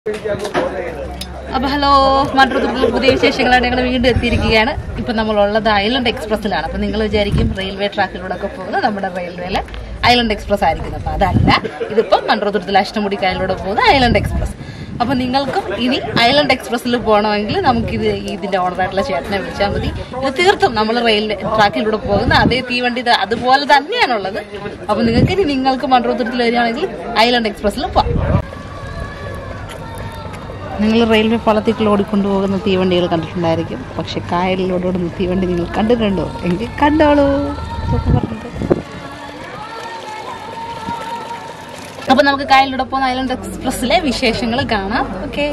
അപ്പൊ ഹലോ മൺട്രോത്തുള്ള പുതിയ വിശേഷങ്ങളായിട്ട് ഞങ്ങൾ വീണ്ടും എത്തിയിരിക്കുകയാണ് ഇപ്പൊ നമ്മളുള്ളത് ഐലൻഡ് എക്സ്പ്രസ്സിലാണ് അപ്പൊ നിങ്ങൾ വിചാരിക്കും റെയിൽവേ ട്രാക്കിലൂടെ ഒക്കെ പോകുന്നത് നമ്മുടെ റെയിൽവേയിലെ ഐലൻഡ് എക്സ്പ്രസ് ആയിരിക്കും അപ്പൊ അതല്ല ഇതിപ്പോ മൺട്രോത്തുരത്തിൽ അഷ്ടമുടി കായലിലൂടെ പോകുന്ന ഐലൻഡ് എക്സ്പ്രസ് അപ്പൊ നിങ്ങൾക്കും ഇനി ഐലൻഡ് എക്സ്പ്രസ്സിൽ പോകണമെങ്കിൽ നമുക്കിത് ഇതിന്റെ ഓർഡറായിട്ടുള്ള ചേട്ടനെ വിളിച്ചാൽ മതി ഇത് തീർത്തും നമ്മൾ റെയിൽവേ ട്രാക്കിലൂടെ പോകുന്ന അതേ തീവണ്ടി ഇത് അതുപോലെ തന്നെയാണുള്ളത് അപ്പൊ നിങ്ങൾക്ക് ഇനി നിങ്ങൾക്ക് മൺട്രോത്തുരത്തിൽ വരികയാണെങ്കിൽ ഐലൻഡ് എക്സ്പ്രസ്സിൽ പോവാം നിങ്ങൾ റെയിൽവേ പാളത്തിൽ ഓടിക്കൊണ്ടുപോകുന്ന തീവണ്ടികൾ കണ്ടിട്ടുണ്ടായിരിക്കും പക്ഷെ കായലിലൂടെ ഓടുന്ന തീവണ്ടി നിങ്ങൾ കണ്ടിട്ടുണ്ടോ എങ്കിൽ കണ്ടോളൂ ഇതൊക്കെ പറഞ്ഞത്. അപ്പൊ നമുക്ക് കായലിലൂടെ പോകുന്ന ഐലൻഡ് എക്സ്പ്രസ്സിലെ വിശേഷങ്ങൾ കാണാം ഓക്കെ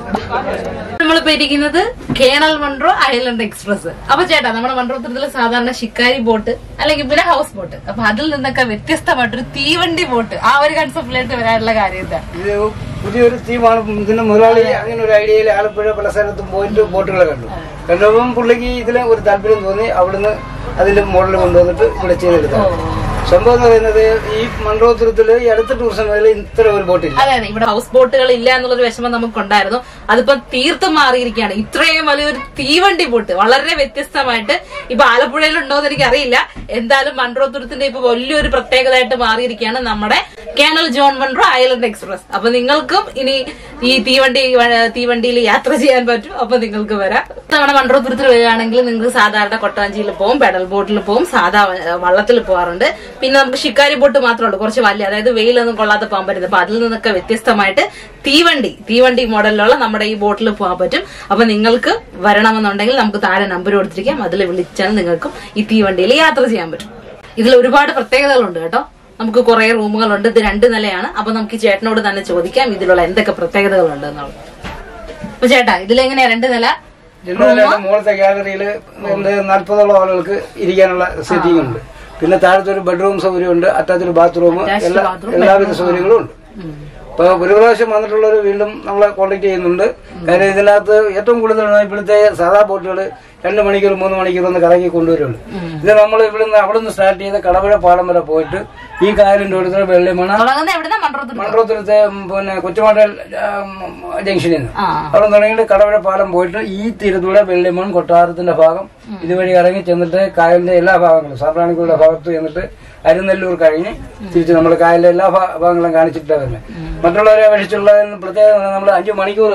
നമ്മളിപ്പോ ഇരിക്കുന്നത് കേണൽ മൺട്രോ ഐലൻഡ് എക്സ്പ്രസ് അപ്പൊ ചേട്ടാ നമ്മുടെ മൺട്രോത്തരത്തില് സാധാരണ ശിക്കാരി ബോട്ട് അല്ലെങ്കിൽ പിന്നെ ഹൗസ് ബോട്ട് അപ്പൊ അതിൽ നിന്നൊക്കെ വ്യത്യസ്തമായിട്ടൊരു തീവണ്ടി ബോട്ട് ആ ഒരു കൺസെപ്റ്റിലേക്ക് വരാനുള്ള കാര്യം എന്താ ഇത് പുതിയൊരു തീമാണ് ഇതിന്റെ മുതലാളി അങ്ങനെ ഒരു ഐഡിയയിൽ ആലപ്പുഴ പല സ്ഥലത്തും പോയിട്ട് ബോട്ടുകളെ കണ്ടു കണ്ടപ്പം പുള്ളിക്ക് ഇതിന് ഒരു താല്പര്യം തോന്നി അവിടുന്ന് അതിന്റെ മോഡൽ കൊണ്ടുവന്നിട്ട് ഇവിടെ ചെയ്തെടുത്താണ് സംഭവം എന്ന് പറയുന്നത് ഈ മൺറോത്തുരത്തില് ഈ അടുത്ത ടൂറിസം മേഖലയിൽ ഇത്ര ഒരു ബോട്ടില്ല അതെ അതെ ഇവിടെ ഹൗസ് ബോട്ടുകൾ ഇല്ല എന്നുള്ളൊരു വിഷമം നമുക്കുണ്ടായിരുന്നു അതിപ്പോ തീർത്തും മാറിയിരിക്കുകയാണ് ഇത്രയും വലിയൊരു തീവണ്ടി ബോട്ട് വളരെ വ്യത്യസ്തമായിട്ട് ഇപ്പൊ ആലപ്പുഴയിൽ ഉണ്ടോ എന്ന് എനിക്ക് അറിയില്ല എന്തായാലും മൺട്രോത്തുരത്തിന്റെ ഇപ്പൊ വലിയൊരു പ്രത്യേകതയായിട്ട് മാറിയിരിക്കുകയാണ് നമ്മുടെ colonel John Munro island express അപ്പൊ നിങ്ങൾക്കും ഇനി ഈ തീവണ്ടി തീവണ്ടിയിൽ യാത്ര ചെയ്യാൻ പറ്റും അപ്പൊ നിങ്ങൾക്ക് വരാം നമ്മുടെ മൺട്രോത്തുരത്തിൽ വരികയാണെങ്കിൽ നിങ്ങൾക്ക് സാധാരണ കൊട്ടാഞ്ചിയിൽ പോകും പെഡൽ ബോട്ടിൽ പോകും സാധാ വള്ളത്തിൽ പോകാറുണ്ട് പിന്നെ നമുക്ക് ഷിക്കാരി ബോട്ട് മാത്രമേ ഉള്ളൂ കുറച്ച് വലിയ അതായത് വെയിലൊന്നും കൊള്ളാതെ പോകാൻ പറ്റുന്നത് അപ്പൊ അതിൽ നിന്നൊക്കെ വ്യത്യസ്തമായിട്ട് തീവണ്ടി തീവണ്ടി മോഡലിലുള്ള നമ്മുടെ ഈ ബോട്ടിൽ പോകാൻ പറ്റും അപ്പൊ നിങ്ങൾക്ക് വരണമെന്നുണ്ടെങ്കിൽ നമുക്ക് താഴെ നമ്പർ കൊടുത്തിരിക്കാം അതിൽ വിളിച്ചാൽ നിങ്ങൾക്കും ഈ തീവണ്ടിയിൽ യാത്ര ചെയ്യാൻ പറ്റും ഇതിൽ ഒരുപാട് പ്രത്യേകതകളുണ്ട് കേട്ടോ നമുക്ക് കുറെ റൂമുകളുണ്ട് ഇത് രണ്ട് നിലയാണ് അപ്പൊ നമുക്ക് ഈ ചേട്ടനോട് തന്നെ ചോദിക്കാം ഇതിലുള്ള എന്തൊക്കെ പ്രത്യേകതകളുണ്ട് എന്നുള്ളത് അപ്പൊ ചേട്ടാ ഇതിലെങ്ങനെയാ രണ്ട് നില ജില്ലയിലെ മുകളത്തെ ഗാലറിയിൽ നാൽപ്പതോളം ആളുകൾക്ക് ഇരിക്കാനുള്ള സെറ്റിംഗ് ഉണ്ട് പിന്നെ താഴത്തെ ഒരു ബെഡ്റൂം സൗകര്യമുണ്ട് അറ്റാച്ചൊരു ബാത്റൂം എല്ലാ എല്ലാവിധ സൗകര്യങ്ങളും ഉണ്ട് ഇപ്പൊ ഒരു പ്രാവശ്യം വന്നിട്ടുള്ളവർ വീണ്ടും നമ്മളെ കോണ്ടാക്ട് ചെയ്യുന്നുണ്ട് കാര്യം ഇതിനകത്ത് ഏറ്റവും കൂടുതൽ ഇവിടുത്തെ സാധാ ബോട്ടുകൾ രണ്ട് മണിക്കൂർ മൂന്ന് മണിക്കൂർ ഒന്ന് കറങ്ങി കൊണ്ടുവരുള്ളൂ ഇത് നമ്മൾ ഇവിടുന്ന് അവിടെ നിന്ന് സ്റ്റാർട്ട് ചെയ്ത് കടപുഴ പാടം വരെ പോയിട്ട് ഈ കായലിന്റെ അടുത്ത വെള്ളിമണ തുടങ്ങുന്ന എവിടുന്ന മൺട്രോത്തുരുത്ത് മൺട്രോത്തുരത്തെ ഉം, പിന്നെ കൊച്ചുമാട്ടൽ ജംഗ്ഷനിൽ നിന്ന് ആ അവിടെ തുടങ്ങിയിട്ട് കടവഴ പാലം പോയിട്ട് ഈ തീരത്തൂടെ വെള്ളിമൺ കൊട്ടാരത്തിന്റെ ഭാഗം ഇതുവഴി ഇറങ്ങി ചെന്നിട്ട് കായലിന്റെ എല്ലാ ഭാഗങ്ങളും സാമ്പ്രാണിക്കുള്ള ഭാഗത്ത് ചെന്നിട്ട് അരുനെല്ലൂർ കഴിഞ്ഞ് തിരിച്ച് നമ്മൾ കായലിന്റെ എല്ലാ ഭാ- ഭാഗങ്ങളും കാണിച്ചിട്ടാണ് വരുന്നത് മറ്റുള്ളവരെ അപേക്ഷിച്ചുള്ള പ്രത്യേകത നമ്മൾ അഞ്ചു മണിക്കൂർ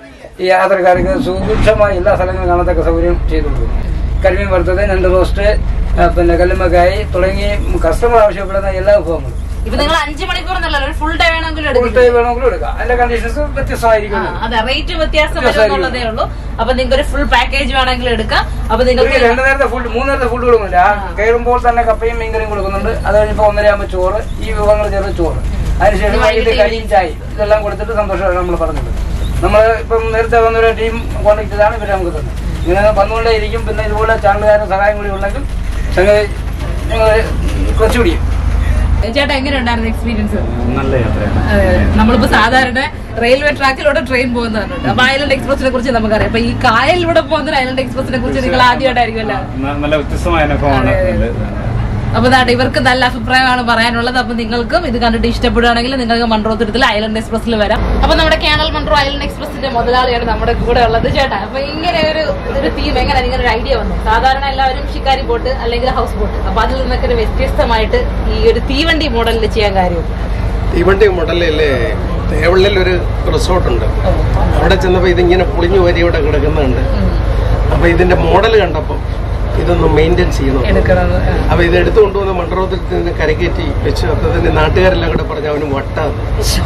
ഈ യാത്രക്കാർക്ക് സുഭിക്ഷമായി എല്ലാ സ്ഥലങ്ങളും കാണത്തക്ക സൗകര്യം ചെയ്തു കൊടുക്കും കരിമീൻ വറുത്തത് രണ്ട് റോസ്റ്റ് ആ, പിന്നെ കല്ലുമ്മക്കായി തുടങ്ങി കസ്റ്റമർ ആവശ്യപ്പെടുന്ന എല്ലാ വിഭവങ്ങളും ഇപ്പൊ നിങ്ങൾ അഞ്ചു മണിക്കൂർ എന്നല്ല ഒരു ഫുൾ ഡേ വേണമെങ്കിലും എടുക്കും ഫുൾ ടൈം വേണമെങ്കിലും എടുക്കാം അതിന്റെ കണ്ടീഷൻസ് വ്യത്യസ്തമായിരിക്കും ആ, അതെ റേറ്റ് വ്യത്യാസം വരും എന്നുള്ളതേ ഉള്ളൂ അപ്പൊ നിങ്ങൾക്ക് ഒരു ഫുൾ പാക്കേജ് വേണമെങ്കിലും എടുക്കാം അപ്പൊ നിങ്ങൾക്ക് രണ്ടു നേരത്തെ ഫുഡ് മൂന്ന് നേരത്തെ ഫുഡ് കൊടുക്കുന്നില്ല ആ കയറുമ്പോൾ തന്നെ കപ്പയും മീൻകറിയും കൊടുക്കുന്നുണ്ട് അത് കഴിഞ്ഞപ്പോൾ ഒന്നര ആകുമ്പോൾ ചോറ് ഈ വിഭവങ്ങൾ ചേർത്ത് ചോറ് അതിനുശേഷം വൈകിട്ട് കരിയും ചായ ഇതെല്ലാം കൊടുത്തിട്ട് സന്തോഷമാണ് നമ്മൾ പറഞ്ഞത് നമ്മൾ ഇപ്പം നേരത്തെ വന്നൊരു ടീം കോൺടാക്ട് ചെയ്താണ് ഇവരെ നമുക്ക് തന്നത് ഇങ്ങനെ വന്നുകൊണ്ടേ ഇരിക്കും പിന്നെ ഇതുപോലെ ചാനലുകാരുടെ സഹായം കൂടി ഉണ്ടെങ്കിൽ സംഗതി ഞങ്ങൾ ക്ലച്ച് പിടിക്കും ചേട്ടാ എങ്ങനെ ഉണ്ടായിരുന്നു എക്സ്പീരിയൻസ് നല്ല യാത്രയാണ് അതെ അതെ. നമ്മളിപ്പോ സാധാരണ റെയിൽവേ ട്രാക്കിലൂടെ ട്രെയിൻ പോകുന്നതാണ് അപ്പൊ ഐലൻഡ് എക്സ്പ്രസിനെ കുറിച്ച് നമുക്കറിയാം അപ്പൊ ഈ കായലിലൂടെ പോകുന്ന ഐലൻഡ് എക്സ്പ്രസിനെ കുറിച്ച് നിങ്ങൾ ആദ്യമായിട്ടായിരിക്കുമല്ലോ ന- നല്ല വ്യത്യസ്തമായ അനുഭവമാണ് ഇത്. അപ്പൊ ദാ ഇവർക്ക് നല്ല അഭിപ്രായമാണ് പറയാനുള്ളത് അപ്പൊ നിങ്ങൾക്കും ഇത് കണ്ടിട്ട് ഇഷ്ടപ്പെടുകയാണെങ്കിൽ നിങ്ങൾക്ക് മൺട്രോത്തുരത്തിൽ ഐലൻഡ് എക്സ്പ്രസിൽ വരാം അപ്പൊ നമ്മുടെ കേണൽ മൺട്രോ ഐലൻഡ് എക്സ്പ്രസിന്റെ മുതലാളിയാണ് നമ്മുടെ കൂടെ ഉള്ളത് ചേട്ടാ അപ്പൊ ഇങ്ങനെ ഒരു ഒരു തീം എങ്ങനെ ഇങ്ങനെ ഒരു ഐഡിയ വന്നു സാധാരണ എല്ലാവരും ഷിക്കാരി ബോട്ട് അല്ലെങ്കിൽ ഹൗസ് ബോട്ട് അപ്പൊ അതിൽ നിന്നൊക്കെ ഒരു വ്യത്യസ്തമായിട്ട് ഈ ഒരു തീവണ്ടി മോഡലിൽ ചെയ്യാൻ കാര്യം തീവണ്ടി മോഡലില് തേവള്ളിൽ ഒരു റിസോർട്ടുണ്ട് അവിടെ ചെന്നപ്പോൾ ഇതിങ്ങനെ പൊളിഞ്ഞു വരി ഇവിടെ കിടക്കുന്നുണ്ട് അപ്പൊ ഇതിന്റെ മോഡൽ കണ്ടപ്പോൾ ഇതൊന്ന് മെയിൻറ്റെയിൻ ചെയ്യണം എടുക്കണം അപ്പൊ ഇത് എടുത്തു കൊണ്ടുവന്ന് മണ്ഡലത്തിൽ നിന്ന് കരകയറ്റി വെച്ചു അപ്പൊ ഇതിന്റെ നാട്ടുകാരെല്ലാം കൂടെ പറഞ്ഞു അവന് വട്ടാണ്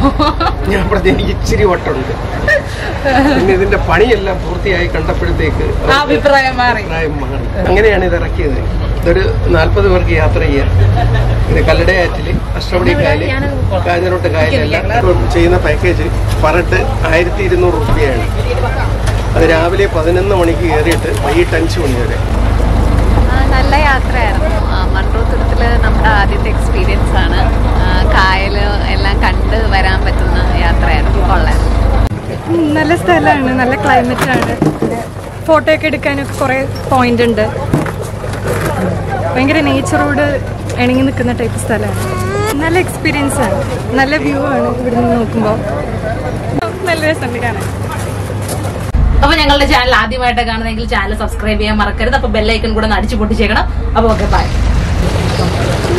ഞാൻ പറഞ്ഞു എനിക്ക് ഇച്ചിരി വട്ടുണ്ട് പിന്നെ ഇതിന്റെ പണിയെല്ലാം പൂർത്തിയായി കണ്ടപ്പോഴത്തേക്ക് ആ അഭിപ്രായം മാറി അഭിപ്രായം മാറി അങ്ങനെയാണ് ഇത് ഇറക്കിയത് ഇതൊരു നാൽപ്പത് പേർക്ക് യാത്ര ചെയ്യാം ഇത് കല്ലടയാറ്റില് അഷ്ടപടി കായല് കാഞ്ഞിരോട്ട് കായലെല്ലാം ഇപ്പം ചെയ്യുന്ന പാക്കേജ് പറട്ട് ആയിരത്തി ഇരുന്നൂറ് റുപ്യയാണ് അത് രാവിലെ പതിനൊന്ന് മണിക്ക് കയറിയിട്ട് വൈകിട്ട് അഞ്ച് മണി വരെ ആ, നല്ല യാത്രയായിരുന്നു മൺട്രോത്തുരത്തിൽ നമ്മുടെ ആദ്യത്തെ എക്സ്പീരിയൻസ് ആണ് ആ, കായല് എല്ലാം കണ്ട് വരാൻ പറ്റുന്ന യാത്രയായിരുന്നു കൊള്ളാം ഉം, നല്ല സ്ഥലമാണ് നല്ല ക്ലൈമറ്റ് ആണ് ഫോട്ടോ ഒക്കെ എടുക്കാനൊക്കെ കുറേ പോയിന്റ് ഉണ്ട് ഭയങ്കര നേച്ചറോട് ഇണങ്ങി നിൽക്കുന്ന ടൈപ്പ് സ്ഥലമാണ് നല്ല എക്സ്പീരിയൻസ് ആണ് നല്ല വ്യൂ ആണ് ഇവിടെ നിന്ന് നോക്കുമ്പോൾ നല്ല രസമുണ്ട് കാണാൻ അപ്പൊ ഞങ്ങളുടെ ചാനൽ ആദ്യമായിട്ട് കാണുന്നെങ്കിൽ ചാനൽ സബ്സ്ക്രൈബ് ചെയ്യാൻ മറക്കരുത് അപ്പൊ ബെല്ലൈക്കൺ കൂടെ ഒന്ന് അടിച്ചു പൊട്ടിച്ചേക്കണം അപ്പൊ ഓക്കെ ബൈ